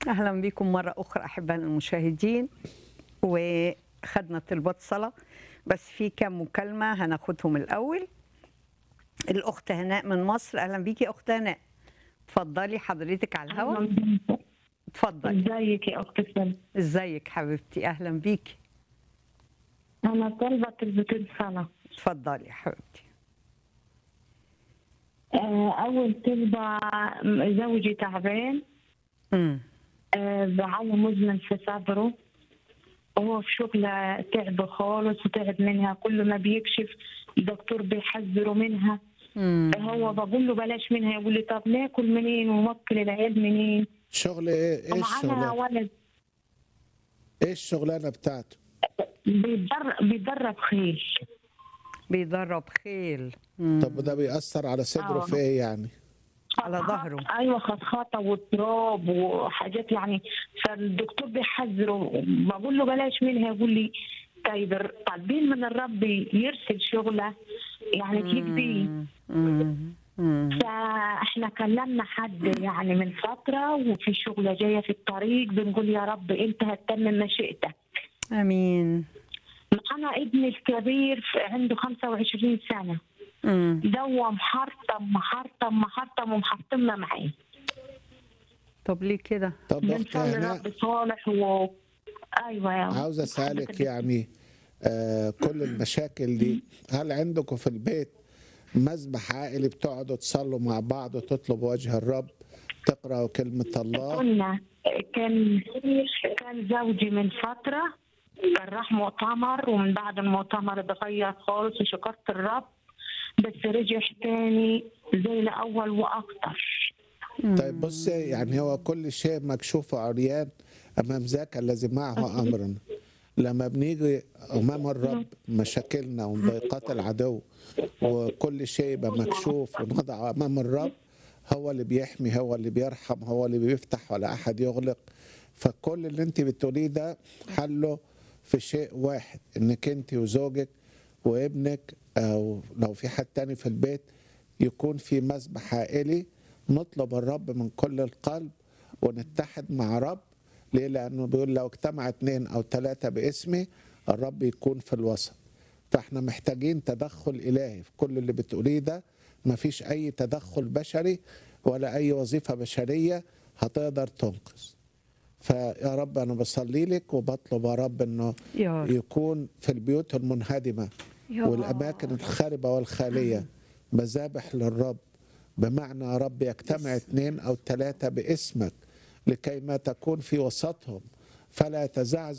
اهلا بكم مره اخرى احبائنا المشاهدين وخدنا طلبات صلاه بس في كام مكالمه هناخدهم الاول الاخت هناء من مصر اهلا بيكي اخت هناء اتفضلي حضرتك على الهواء اتفضلي ازيك يا اخت سلمى ازيك حبيبتي اهلا بيكي انا طالبه تلبسين صلاه اتفضلي يا حبيبتي آه، اول طلبه زوجي تعبان امم آه، بعاني مزمن في صدره هو في شغله تعب خالص وتعب منها كل ما بيكشف الدكتور بيحذره منها امم هو بقول له بلاش منها يقول لي طب ناكل منين ونوكل العيال منين شغل ايه ايه ومعانا الشغلانه ولد ايه الشغلانه بتاعته بيتدر- بيتدرب خيل بيدرب خيل مم. طب وده بيأثر على صدره آه. في ايه يعني على ظهره. ايوه خطخطه وتراب وحاجات يعني فالدكتور بيحذره بقول له بلاش منها يقول لي طيب طالبين من الرب يرسل شغله يعني تليق بيه مم. مم. مم. فاحنا كلمنا حد يعني من فتره وفي شغله جايه في الطريق بنقول يا رب انت هتتمم مشيئتك امين معانا ابني الكبير في- عنده 25 سنه مم. دوا محرطم محرطم محرطم ومحطمنا معاه طب ليه كده طب يا اخت بنصلي هناء رب صالح و ايوه يا عاوز اسالك يعني آه كل المشاكل دي هل عندكم في البيت مذبح عائلي بتقعدوا تصلوا مع بعض وتطلبوا وجه الرب تقراوا كلمه الله كنا كان كان زوجي من فتره كان راح مؤتمر ومن بعد المؤتمر اتغير خالص وشكرت الرب بس رجع تاني زي الاول واكتر طيب بص يعني هو كل شيء مكشوف وعريان امام ذاك الذي معه امرنا لما بنيجي امام الرب مشاكلنا ومضايقات العدو وكل شيء يبقى مكشوف ونضع امام الرب هو اللي بيحمي هو اللي بيرحم هو اللي بيفتح ولا احد يغلق فكل اللي انت بتقوليه ده حله في شيء واحد انك انت وزوجك وابنك او لو في حد تاني في البيت يكون في مسبح عائلي نطلب الرب من كل القلب ونتحد مع رب ليه لانه بيقول لو اجتمع اثنين او ثلاثه باسمي الرب يكون في الوسط فاحنا محتاجين تدخل الهي في كل اللي بتقوليه ده مفيش اي تدخل بشري ولا اي وظيفه بشريه هتقدر تنقذ فيا رب انا بصلي لك وبطلب يا رب انه يا رب يكون في البيوت المنهدمه يا والاماكن الخاربه والخاليه مذابح للرب بمعنى يا رب يجتمع اثنين او ثلاثه باسمك لكي ما تكون في وسطهم فلا يتزعزع